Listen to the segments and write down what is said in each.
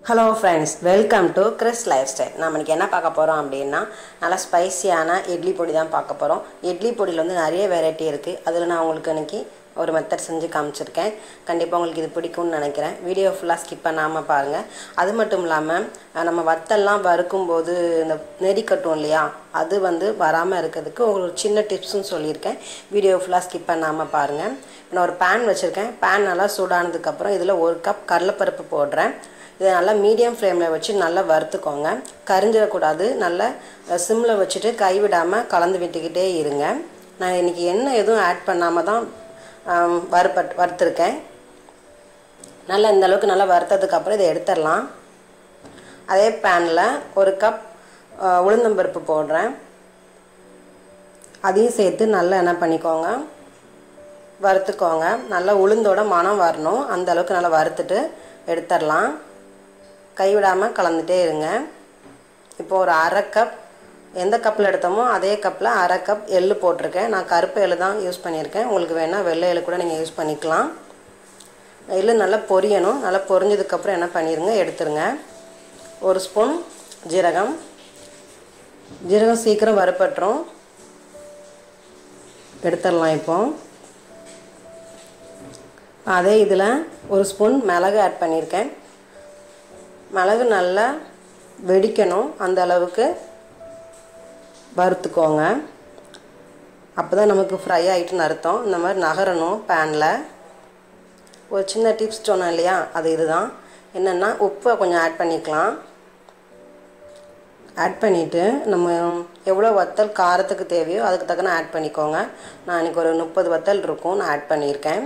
hello friends welcome to Chris lifestyle நம்ம இன்னைக்கு என்ன பார்க்க போகிறோம் அப்படின்னா நல்லா ஸ்பைசியான இட்லி பொடி தான் பார்க்க போகிறோம் இட்லி பொடியில் வந்து நிறைய வெரைட்டி இருக்குது அதில் நான் உங்களுக்கு இன்னைக்கு ஒரு மெத்தட் செஞ்சு காமிச்சிருக்கேன் கண்டிப்பாக உங்களுக்கு இது பிடிக்கும்னு நினைக்கிறேன் வீடியோ ஃபுல்லாக ஸ்கிப் பண்ணாமல் பாருங்கள் அது மட்டும் இல்லாமல் அஹ், நம்ம வத்தல்லாம் வறுக்கும்போது இந்த நெறி கட்டும் இல்லையா அது வந்து வராமல் இருக்கிறதுக்கு உங்களுக்கு ஒரு சின்ன டிப்ஸும் சொல்லியிருக்கேன் வீடியோ ஃபுல்லாக ஸ்கிப் பண்ணாமல் பாருங்கள் நான் ஒரு பேன் வச்சுருக்கேன் பேன் நல்லா சூடானதுக்கப்புறம் இதில் ஒரு கப் கடலைப்பருப்பு போடுறேன் இதை நல்லா மீடியம் ஃப்ளேமில் வச்சு நல்லா வறுத்துக்கோங்க கரிஞ்சிடக்கூடாது நல்லா சிம்மில் வச்சுட்டு கைவிடாமல் கலந்து விட்டுக்கிட்டே இருங்க நான் இன்றைக்கி எண்ணெய் எதுவும் ஆட் பண்ணாமல் தான் ஆம், வறுப்பட் வறுத்துருக்கேன் நல்லா இந்த அளவுக்கு நல்லா வறுத்ததுக்கப்புறம் இதை எடுத்துடலாம் அதே பேனில் ஒரு கப் ஆ, உளுந்தம்பருப்பு போடுறேன் அதையும் சேர்த்து நல்லா என்ன பண்ணிக்கோங்க வறுத்துக்கோங்க நல்லா உளுந்தோட மனம் வரணும் அந்த அளவுக்கு நல்லா வறுத்துட்டு எடுத்துடலாம் கைவிடாமல் கலந்துட்டே இருங்க இப்போ ஒரு அரை கப் எந்த கப்பில் எடுத்தோமோ அதே கப்பில் அரை கப் எள்ளு போட்டிருக்கேன் நான் கருப்பு எள்ளு தான் யூஸ் பண்ணியிருக்கேன் உங்களுக்கு வேணால் வெள்ளை எள்ளு கூட நீங்கள் யூஸ் பண்ணிக்கலாம் எள்ளு நல்லா பொரியணும் நல்லா பொரிஞ்சதுக்கப்புறம் என்ன பண்ணிடுங்க எடுத்துருங்க ஒரு ஸ்பூன் ஜீரகம் ஜீரகம் சீக்கிரம் வறுப்பட்டுரும் எடுத்துடலாம் இப்போ அதே இதில் ஒரு ஸ்பூன் மிளகு ஆட் பண்ணியிருக்கேன் மிளகு நல்லா வெடிக்கணும் அந்த அளவுக்கு வறுத்துக்கோங்க அப்போ தான் நமக்கு ஃப்ரை ஆகிட்டுன்னு அர்த்தம் இந்த மாதிரி நகரணும் பேனில் ஒரு சின்ன டிப்ஸ் சொன்னேன் இல்லையா அது இதுதான் என்னென்னா உப்பை கொஞ்சம் ஆட் பண்ணிக்கலாம் ஆட் பண்ணிவிட்டு நம்ம எவ்வளோ வத்தல் காரத்துக்கு தேவையோ அதுக்கு தக்கன ஆட் பண்ணிக்கோங்க நான் இன்றைக்கி ஒரு முப்பது வத்தல் இருக்கும் நான் ஆட் பண்ணியிருக்கேன்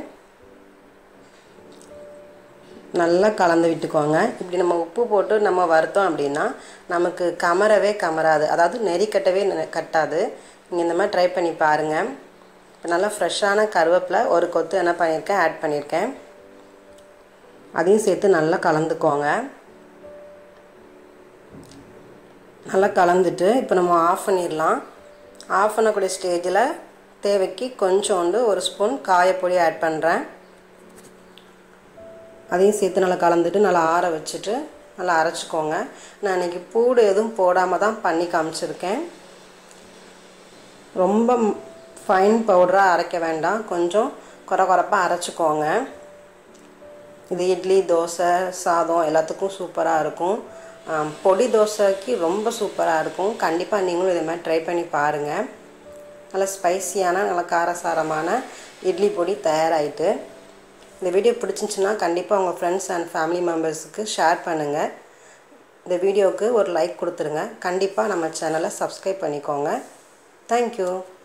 நல்லா கலந்து விட்டுக்கோங்க இப்படி நம்ம உப்பு போட்டு நம்ம வறுத்தோம் அப்படின்னா நமக்கு கமரவே கமராது அதாவது நெறி கட்டவே நெ- கட்டாது நீங்கள் இந்த மாதிரி ட்ரை பண்ணி பாருங்கள் இப்போ நல்லா ஃப்ரெஷ்ஷான கருவேப்பிலை ஒரு கொத்து என்ன பண்ணியிருக்கேன் ஆட் பண்ணியிருக்கேன் அதையும் சேர்த்து நல்லா கலந்துக்கோங்க நல்லா கலந்துட்டு இப்போ நம்ம ஆஃப் பண்ணிடலாம் ஆஃப் பண்ணக்கூடிய ஸ்டேஜில் தேவைக்கு கொஞ்சோண்டு ஒரு ஸ்பூன் காயப்பொடி ஆட் பண்ணுறேன் அதையும் சேர்த்து நல்லா கலந்துட்டு நல்லா ஆற வச்சுட்டு நல்லா அரைச்சிக்கோங்க நான் இன்றைக்கி பூடு எதுவும் போடாமல் தான் பண்ணி காமிச்சிருக்கேன் ரொம்ப ஃபைன் பவுடராக அரைக்க வேண்டாம் கொஞ்சம் குறை குறைப்பாக அரைச்சிக்கோங்க இது இட்லி தோசை சாதம் எல்லாத்துக்கும் சூப்பராக இருக்கும் ஆம், பொடி தோசைக்கு ரொம்ப சூப்பராக இருக்கும் கண்டிப்பாக நீங்களும் இதே மாதிரி ட்ரை பண்ணி பாருங்கள் நல்ல ஸ்பைசியான நல்ல காரசாரமான இட்லி பொடி தயாராகிட்டு இந்த வீடியோ பிடிச்சிருந்துச்சுன்னா கண்டிப்பாக உங்கள் ஃப்ரெண்ட்ஸ் அண்ட் ஃபேமிலி மெம்பர்ஸுக்கு ஷேர் பண்ணுங்கள் இந்த வீடியோவுக்கு ஒரு லைக் கொடுத்துருங்க கண்டிப்பாக நம்ம சேனலை சப்ஸ்கிரைப் பண்ணிக்கோங்க தேங்க்யூ